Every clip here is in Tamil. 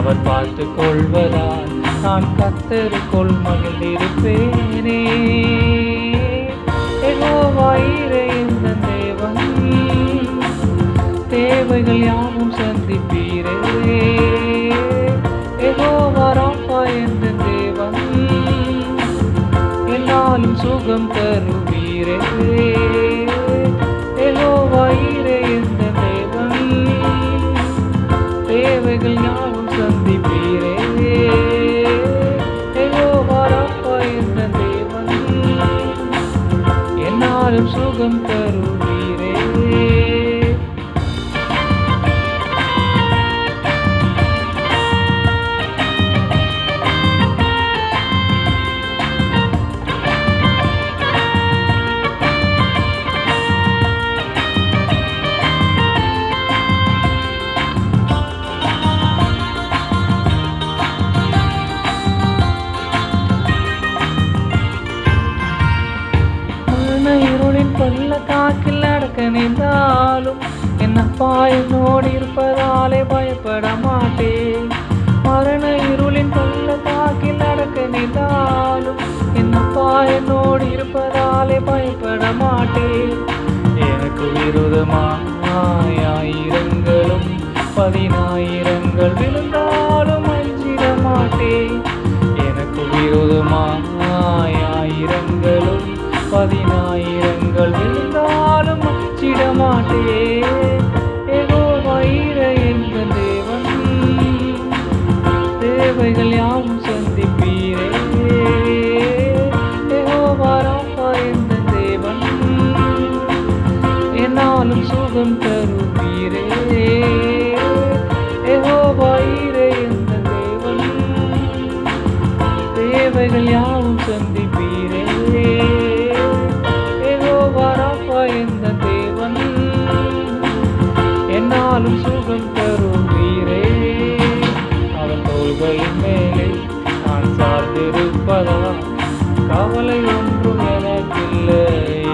அவர் பார்த்து கொள்வதால் நான் கத்தருக்குள் மகிழ்ந்திருப்பேனே யெகோவாயிரே இந்த தேவன் தேவைகள் யாவும் சந்திப்பீரே யெகோவா ராப்பா என்ற தேவன் என்னாலும் சுகம் தருவீரே யெகோவாயிரே இந்த தேவன் தேவைகள் யாவும் சந்திப்பீரே யெகோவா ராப்பா என்ற தேவன் என்னாலும் சுகம் தருவீரே மரண இருளின் பல்ல காக்கில் நடக்க நின்றாலும் என் அப்பா என்னோடு இருப்பதாலே பயப்பட மாட்டேன் மரண இருளின் பல்ல காக்கில் நடக்க நின்றாலும் என் அப்பா என்னோடு இருப்பதாலே பயப்பட மாட்டேன் எனக்கு விரோதமாயிரங்களும் பதினாயிரங்கள் விழுந்தாலும் அஞ்சிட மாட்டேன் எனக்கு விரோதமாயிரங்களும் பதினாயிரங்கள் விழுந்தாலும் அச்சிட மாட்டேன் ஏகோ வயிற எங்க தேவன் தேவைகள் யாவும் சந்திப்பீரே ஏகோவா ராப்பா என்ற தேவன் என்னாலும் சுகம் தருவீரே ஏகோவாயிரே என்ற தேவன் தேவைகள் யாவும் சந்திப்பீரே ஏகோவா ராப்பா என்ற தேவன் என்னாலும் சுகம் தருவீரே அவன் தோள்களின் மேலே நான் சார்ந்திருப்பதா கவலை ஒன்றும் எனக்கில்லை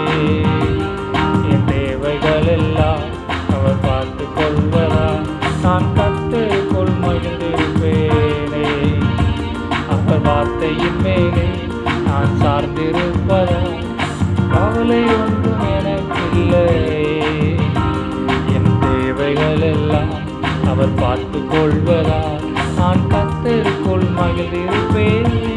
என் தேவைகள் எல்லாம் அவர் பார்த்து கொள்வதா நான் கத்து கொள் மகிழ்ந்திருப்பேனே அவர் வார்த்தையின் மேலே நான் சார்ந்திருப்பதா கவலை ஒன்றும் எனக்கில்லை என் தேவைகள் எல்லாம் அவர் பார்த்து கொள்வதா நான் கத்தருக்குள் மகிழ்ந்திருப்பேன்